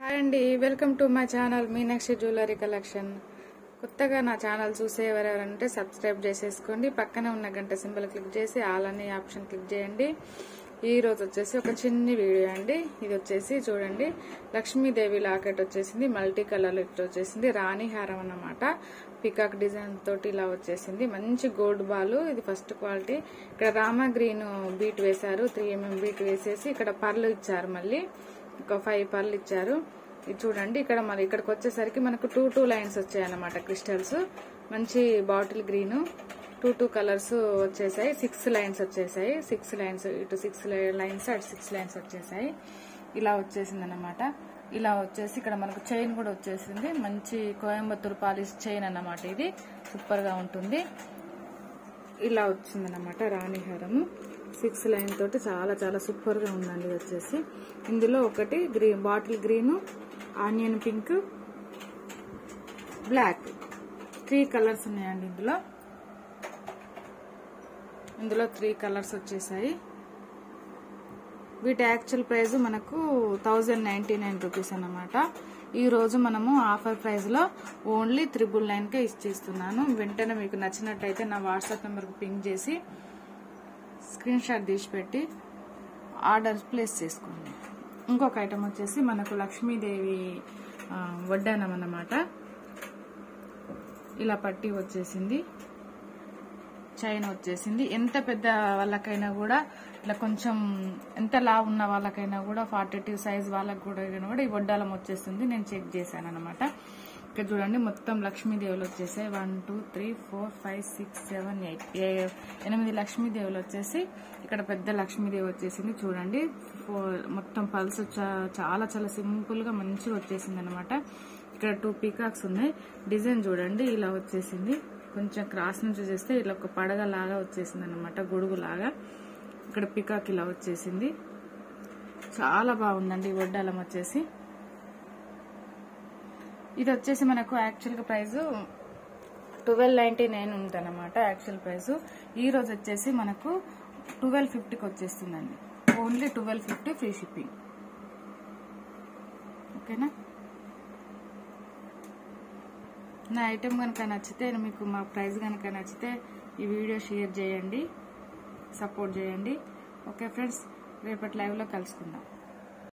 hi అండి welcome to my channel Meenakshi jewellery collection కొత్తగా నా ఛానల్ చూసే ఎవరెవరంటే సబ్స్క్రైబ్ చేసేసుకోండి పక్కనే ఉన్న గంట సింబల్ క్లిక్ చేసి ఆల్ అనే ఆప్షన్ క్లిక్ చేయండి ఈ రోజు వచ్చేసి ఒక చిన్ని వీడియో అండి ఇది వచ్చేసి చూడండి లక్ష్మీదేవి లాకెట్ వచ్చేసింది మల్టీ కలర్ ఇట్లా వచ్చేసింది రాణి హారం అన్నమాట పికాక్ డిజైన్ తోటి ఇలా వచ్చేసింది మంచి గోల్డ్ బాల్ ఇది ఫస్ట్ క్వాలిటీ ఇక్కడ రామా గ్రీన్ బీట్ వేశారు త్రీ ఎంఎం బీట్ వేసేసి ఇక్కడ పర్లు ఇచ్చారు మళ్ళీ ఒక ఫైవ్ పర్లు ఇచ్చారు ఇది చూడండి ఇక్కడ మరి ఇక్కడికి వచ్చేసరికి మనకు టూ టూ లైన్స్ వచ్చాయి అన్నమాట క్రిస్టల్స్ మంచి bottle green two two colours వచ్చేసాయి సిక్స్ లైన్స్ వచ్చేసాయి సిక్స్ లైన్స్ ఇటు సిక్స్ లైన్స్ అటు సిక్స్ లైన్స్ వచ్చేసాయి ఇలా వచ్చేసింది అనమాట ఇలా వచ్చేసి ఇక్కడ మనకు చైన్ కూడా వచ్చేసింది మంచి కోయంబత్తూరు పాలిష్ చైన్ అన్నమాట ఇది సూపర్ గా ఉంటుంది ఇలా వచ్చింది అనమాట రాణిహారము సిక్స్ లైన్ తోటి చాలా చాలా సూపర్ గా ఉందండి ఇది వచ్చేసి ఇందులో ఒకటి green bottle green onion pink black three colours ఉన్నాయండి ఇందులో ఇందులో త్రీ కలర్స్ వచ్చేసాయి వీటి యాక్చువల్ ప్రైస్ మనకు థౌజండ్ నైన్టీ నైన్ రూపీస్ అనమాట ఈ రోజు మనము ఆఫర్ ప్రైస్ లో ఓన్లీ త్రిబుల్ నైన్ కే ఇచ్చేస్తున్నాను వెంటనే మీకు నచ్చినట్టయితే నా వాట్సాప్ నెంబర్కి పింక్ చేసి స్క్రీన్ షాట్ తీసి పెట్టి ఆర్డర్ ప్లేస్ చేసుకోండి ఇంకొక ఐటమ్ వచ్చేసి మనకు లక్ష్మీదేవి ఆ, వడ్డానం అన్నమాట ఇలా పట్టి వచ్చేసింది చైన్ వచ్చేసింది ఎంత పెద్ద వాళ్ళకైనా కూడా ఇట్లా కొంచెం ఎంత లా ఉన్న వాళ్ళకైనా కూడా ఫార్టీ టూ సైజ్ వాళ్ళకి కూడా కూడా ఈ వడ్డాలం వచ్చేస్తుంది నేను చెక్ చేశాను అనమాట ఇక్కడ చూడండి మొత్తం లక్ష్మీదేవులు వచ్చేసాయి one two three four five six seven eight ఎనిమిది లక్ష్మీదేవులు వచ్చేసి ఇక్కడ పెద్ద లక్ష్మీదేవి వచ్చేసింది చూడండి ఫోర్ మొత్తం పల్స్ చా- చాలా చాలా సింపుల్ గా మంచిగా వచ్చేసింది అనమాట ఇక్కడ టూ పీకాక్స్ ఉన్నాయి డిజైన్ చూడండి ఇలా వచ్చేసింది కొంచెం క్రాస్ నుంచి చేస్తే ఇలా ఒక పడగ లాగా వచ్చేసింది అనమాట గొడుగు లాగా ఇక్కడ పికాక్ ఇలా వచ్చేసింది చాలా బాగుందండి ఈ వడ్డాలం వచ్చేసి ఇది వచ్చేసి మనకు యాక్చువల్ గా ప్రైస్ ట్వెల్వ్ నైన్టీ నైన్ ఉంది అనమాట యాక్చువల్ ప్రైస్ ఈ రోజు వచ్చేసి మనకు ట్వెల్వ్ ఫిఫ్టీకి వచ్చేస్తుందండి only twelve fifty free shipping ఓకేనా నా ఐటెం కనుక నచ్చితే మీకు మా ప్రైస్ కనుక నచ్చితే ఈ వీడియో షేర్ చేయండి సపోర్ట్ చేయండి ఓకే ఫ్రెండ్స్ రేపటి లైవ్లో కలుసుకుందాం